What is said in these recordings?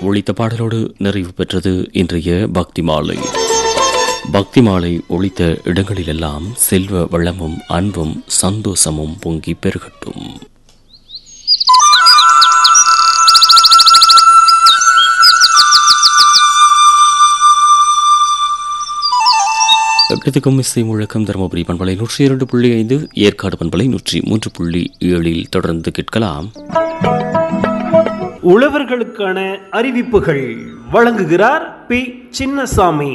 ஒழித்த பாடலோடு நிறைவு பெற்றது இன்றைய பக்தி மாலை பக்தி மாலை ஒழித்த இடங்களிலெல்லாம் செல்வ வளமும் அன்பும் சந்தோஷமும் பொங்கி பெருகட்டும் எட்டத்துக்கும் இசை முழக்கம் தருமபுரி பண்பலை நூற்றி இரண்டு புள்ளி ஐந்து ஏற்காடு பண்பலை நூற்றி மூன்று புள்ளி ஏழில் தொடர்ந்து கேட்கலாம் உழவர்களுக்கான அறிவிப்புகள் வழங்குகிறார் பி சின்னசாமி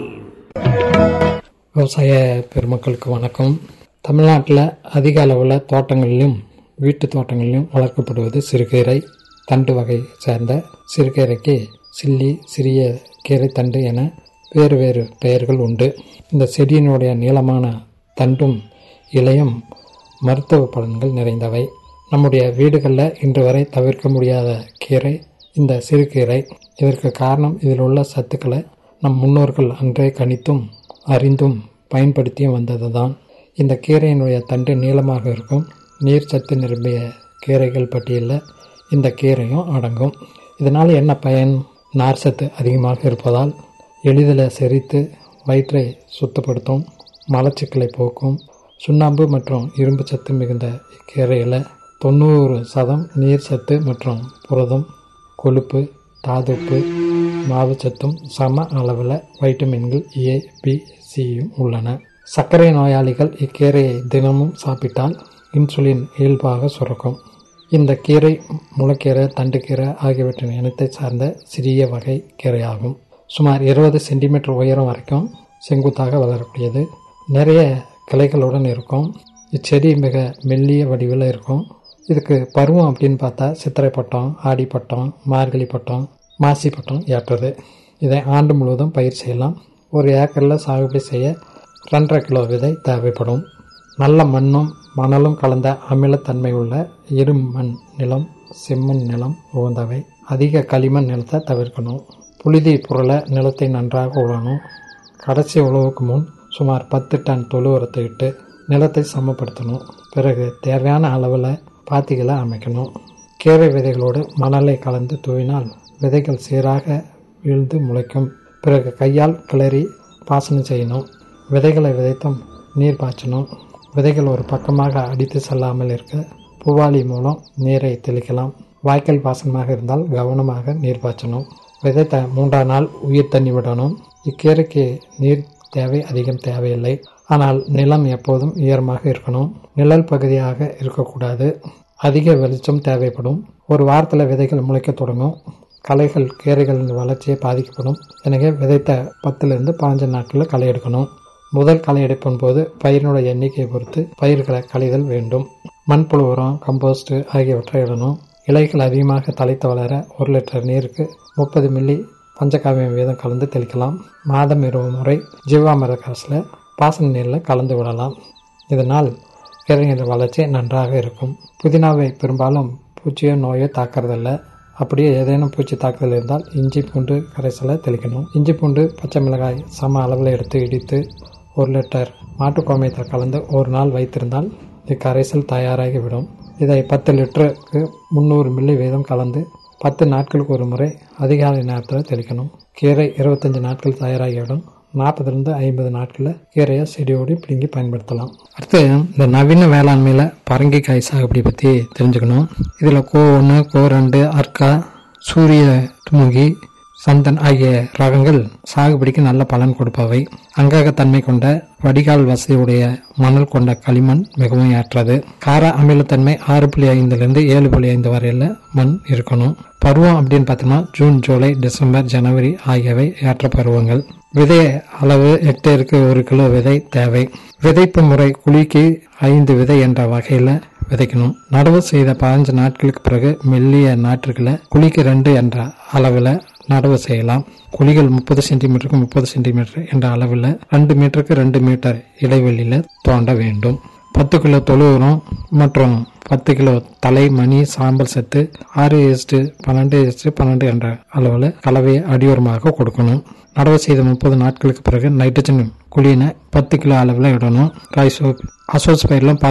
விவசாய பெருமக்களுக்கு வணக்கம் தமிழ்நாட்டில் அதிக அளவில் தோட்டங்களிலும் வீட்டு தோட்டங்களிலும் வளர்க்கப்படுவது சிறுகீரை தண்டு வகை சேர்ந்த சிறுகீரைக்கு சில்லி சிறிய கீரை தண்டு என வேறு வேறு பெயர்கள் உண்டு இந்த செடியினுடைய நீளமான தண்டும் இலையும் மருத்துவ பலன்கள் நிறைந்தவை நம்முடைய வீடுகளில் இன்று வரை தவிர்க்க முடியாத கீரை இந்த சிறுகீரை இதற்கு காரணம் இதில் உள்ள சத்துக்களை நம் முன்னோர்கள் அன்றே கணித்தும் அறிந்தும் பயன்படுத்தியும் வந்தது தான் இந்த கீரையினுடைய தண்டு நீளமாக இருக்கும் நீர் சத்து நிரம்பிய கீரைகள் பட்டியலில் இந்த கீரையும் அடங்கும் இதனால் என்ன பயன் நார் சத்து அதிகமாக இருப்பதால் எளிதில் செரித்து வயிற்றை சுத்தப்படுத்தும் மலச்சிக்கலை போக்கும் சுண்ணாம்பு மற்றும் இரும்பு சத்து மிகுந்த இக்கீரையில் தொண்ணூறு சதம் நீர் சத்து மற்றும் புரதம் கொழுப்பு தாதுப்பு மாவுச்சத்தும் சம அளவில் வைட்டமின்கள் ஏ பி சியும் உள்ளன சர்க்கரை நோயாளிகள் இக்கீரையை தினமும் சாப்பிட்டால் இன்சுலின் இயல்பாக சுரக்கும் இந்த கீரை முளைக்கீரை தண்டுக்கீரை ஆகியவற்றின் இனத்தை சார்ந்த சிறிய வகை கீரையாகும் சுமார் இருபது சென்டிமீட்டர் உயரம் வரைக்கும் செங்குத்தாக வளரக்கூடியது நிறைய கிளைகளுடன் இருக்கும் இச்செடி மிக மெல்லிய வடிவில் இருக்கும் இதுக்கு பருவம் அப்படின்னு பார்த்தா சித்திரை பட்டம் ஆடி பட்டம் மார்கழி பட்டம் மாசி பட்டம் ஏற்றது இதை ஆண்டு முழுவதும் பயிர் செய்யலாம் ஒரு ஏக்கரில் சாகுபடி செய்ய ரெண்டரை கிலோ விதை தேவைப்படும் நல்ல மண்ணும் மணலும் கலந்த அமிலத்தன்மை உள்ள இருமண் நிலம் செம்மண் நிலம் உகந்தவை அதிக களிமண் நிலத்தை தவிர்க்கணும் புழுதி புரள நிலத்தை நன்றாக உழணும் கடைசி உழவுக்கு முன் சுமார் பத்து டன் தொழு உரத்தை இட்டு நிலத்தை சமப்படுத்தணும் பிறகு தேவையான அளவில் பாத்திகளை அமைக்கணும் கீரை விதைகளோடு மணலை கலந்து தூவினால் விதைகள் சீராக வீழ்ந்து முளைக்கும் பிறகு கையால் கிளறி பாசனம் செய்யணும் விதைகளை விதைத்தும் நீர் பாய்ச்சணும் விதைகள் ஒரு பக்கமாக அடித்து செல்லாமல் இருக்க புவாலி மூலம் நீரை தெளிக்கலாம் வாய்க்கால் பாசனமாக இருந்தால் கவனமாக நீர் பாய்ச்சணும் விதைத்த மூன்றாம் நாள் உயிர் தண்ணி விடணும் இக்கீரைக்கு நீர் தேவை அதிகம் தேவையில்லை ஆனால் நிலம் எப்போதும் ஈரமாக இருக்கணும் நிழல் பகுதியாக இருக்கக்கூடாது அதிக வெளிச்சம் தேவைப்படும் ஒரு வாரத்தில் விதைகள் முளைக்க தொடங்கும் களைகள் கீரைகளின் வளர்ச்சியை பாதிக்கப்படும் எனவே விதைத்த பத்துலேருந்து பதினஞ்சு நாட்களில் களை எடுக்கணும் முதல் களை எடுப்பின் போது பயிரினுடைய எண்ணிக்கையை பொறுத்து பயிர்களை களைதல் வேண்டும் மண்புழு உரம் கம்போஸ்ட் ஆகியவற்றை இடணும் இலைகள் அதிகமாக தலைத்து வளர ஒரு லிட்டர் நீருக்கு முப்பது மில்லி பஞ்சகாவியம் வீதம் கலந்து தெளிக்கலாம் மாதம் இருபது முறை ஜீவாமிர காசில் பாசன நீரில் கலந்து விடலாம் இதனால் கீரைகளின் வளர்ச்சி நன்றாக இருக்கும் புதினாவை பெரும்பாலும் பூச்சியோ நோயோ தாக்குறதில்ல அப்படியே ஏதேனும் பூச்சி தாக்குதல் இருந்தால் இஞ்சி பூண்டு கரைசலை தெளிக்கணும் இஞ்சி பூண்டு பச்சை மிளகாய் சம அளவில் எடுத்து இடித்து ஒரு லிட்டர் மாட்டு கோமியத்தை கலந்து ஒரு நாள் வைத்திருந்தால் இக்கரைசல் தயாராகிவிடும் இதை பத்து லிட்டருக்கு முந்நூறு மில்லி வீதம் கலந்து பத்து நாட்களுக்கு ஒரு முறை அதிகாலை நேரத்தில் தெளிக்கணும் கீரை இருபத்தஞ்சி நாட்கள் தயாராகிவிடும் நாற்பதுலேருந்து ஐம்பது நாட்களில் கீரையை செடியோடு பிடுங்கி பயன்படுத்தலாம் அடுத்து இந்த நவீன வேளாண்மையில் பரங்கிக்காய் சாகுபடி பற்றி தெரிஞ்சுக்கணும் இதில் கோ ஒன்று கோ ரெண்டு அர்க்கா சூரிய துமுகி சந்தன் ஆகிய ரகங்கள் சாகுபடிக்கு நல்ல பலன் கொடுப்பவை அங்ககத்தன்மை கொண்ட வடிகால் வசதியுடைய மணல் கொண்ட களிமண் மிகவும் ஏற்றது கார அமிலத்தன்மை ஆறு புள்ளி ஐந்துலேருந்து ஏழு புள்ளி ஐந்து வரையில் மண் இருக்கணும் பருவம் அப்படின்னு பார்த்தோம்னா ஜூன் ஜூலை டிசம்பர் ஜனவரி ஆகியவை ஏற்ற பருவங்கள் விதை அளவு ஹெக்டேருக்கு ஒரு கிலோ விதை தேவை விதைப்பு முறை குழிக்கு ஐந்து விதை என்ற வகையில் விதைக்கணும் நடவு செய்த பதினஞ்சு நாட்களுக்கு பிறகு மெல்லிய நாற்றுகளை குழிக்கு ரெண்டு என்ற அளவில் நடவு செய்யலாம் குழிகள் முப்பது சென்டிமீட்டருக்கு முப்பது சென்டிமீட்டர் என்ற அளவில் ரெண்டு மீட்டருக்கு ரெண்டு மீட்டர் இடைவெளியில் தோண்ட வேண்டும் பத்து கிலோ தொழு உரம் மற்றும் பத்து கிலோ தலை மணி சாம்பல் சத்து ஆறு எஸ்டு பன்னெண்டு எஸ்டு பன்னெண்டு என்ற அளவில் கலவையை அடியோரமாக கொடுக்கணும் நடவு செய்த முப்பது நாட்களுக்கு பிறகு நைட்ரஜன் குழியினை பத்து கிலோ அளவில் இடணும் ரைசோப் அசோஸ் பயிரெலாம்